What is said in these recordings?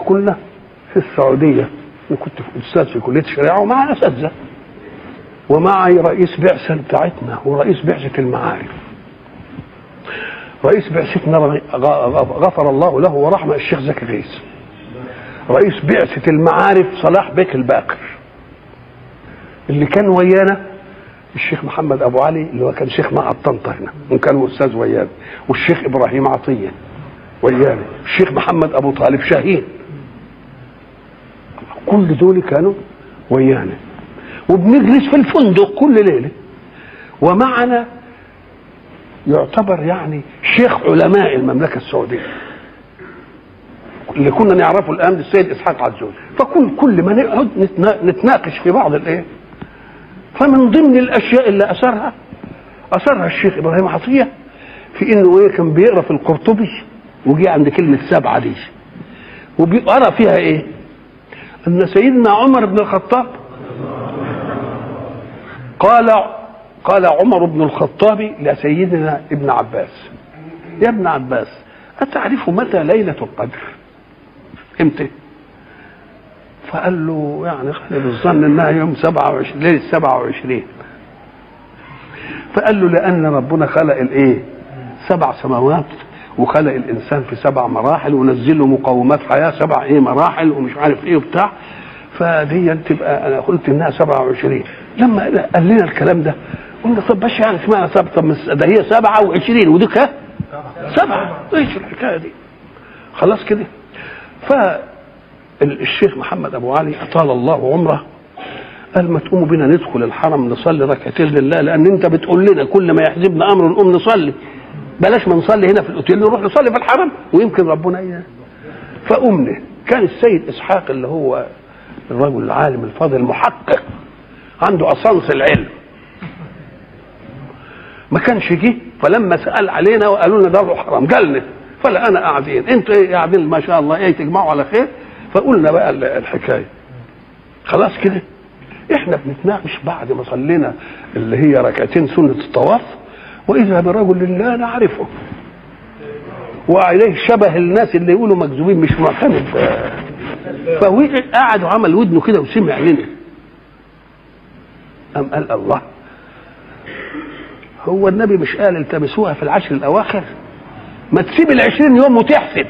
كنا في السعوديه انا كنت في استاذ في كليه الشريعه ومعنا اساتذه ومعي رئيس بعثه بتاعتنا ورئيس بعثه المعارف رئيس بعثتنا غفر الله له ورحمه الشيخ زكي غيث رئيس بعثه المعارف صلاح بيك الباقر اللي كان ويانا الشيخ محمد ابو علي اللي هو كان شيخ مع طنطا هنا وكان استاذ ويانا والشيخ ابراهيم عطيه ويانا الشيخ محمد ابو طالب شاهين كل دول كانوا ويانا وبنجلس في الفندق كل ليله ومعنا يعتبر يعني شيخ علماء المملكه السعوديه اللي كنا نعرفه الان السيد اسحاق عزوز فكل كل ما نقعد نتناقش في بعض الايه فمن ضمن الاشياء اللي اثرها اثرها الشيخ ابراهيم عطيه في انه ايه كان بيقرا في القرطبي وجي عند كلمه سبعه دي وبيقرا فيها ايه؟ ان سيدنا عمر بن الخطاب قال قال عمر بن الخطاب لسيدنا ابن عباس يا ابن عباس أتعرف متى ليلة القدر؟ امتى؟ فقال له يعني خلي بالظن انها يوم 27 ليله 27 فقال له لان ربنا خلق الايه؟ سبع سماوات وخلق الانسان في سبع مراحل ونزل له مقومات حياه سبع ايه مراحل ومش عارف ايه وبتاع فدي تبقى انا قلت انها 27 لما قال لنا الكلام ده قلنا طب باش يعني اسمها سبع طب ده هي 27 ودي كام؟ سبعه ايش الحكايه دي؟ خلاص كده ف الشيخ محمد ابو علي اطال الله عمره قال ما تقوموا بنا ندخل الحرم نصلي ركعتين لله لان انت بتقول لنا كل ما يحزبنا امر نقوم نصلي بلاش ما نصلي هنا في الاوتيل نروح نصلي في الحرم ويمكن ربنا اياه فقمنا كان السيد اسحاق اللي هو الرجل العالم الفاضل المحقق عنده اسانس العلم ما كانش جه فلما سال علينا وقالوا لنا ده حرام قالنا فلا انا قاعدين انتوا ايه قاعدين ما شاء الله ايه تجمعوا على خير فقلنا بقى الحكايه خلاص كده احنا بنتناقش بعد ما صلينا اللي هي ركعتين سنه الطواف واذا برجل لا نعرفه وعليه شبه الناس اللي يقولوا مكذوبين مش معتمد فهو قعد وعمل ودنه كده وسمع لنا أم قال الله هو النبي مش قال التمسوها في العشر الأواخر ما تسيب العشرين يوم وتحسب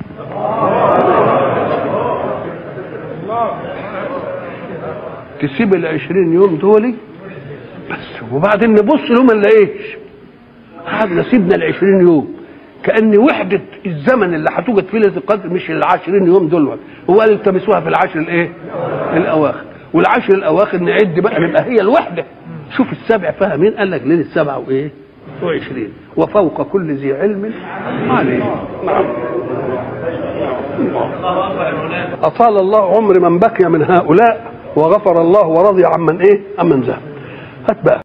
تسيب العشرين يوم دولي بس وبعدين نبص لهم ما نلاقيش قعدنا سيبنا العشرين يوم كأن وحدة الزمن اللي هتوجد فيه ليلة القدر مش العشرين يوم دول هو قال التمسوها في العشر الايه؟ الأواخر والعشر الأواخر نعد بقى نبقى هي الوحدة شوف السبع فيها مين قال لك ليلة سبعة وإيه؟ وعشرين وفوق كل ذي علم عليم نعم أطال الله عمر من بقي من هؤلاء وغفر الله ورضي عمن إيه؟ عمن ذهب هات بقى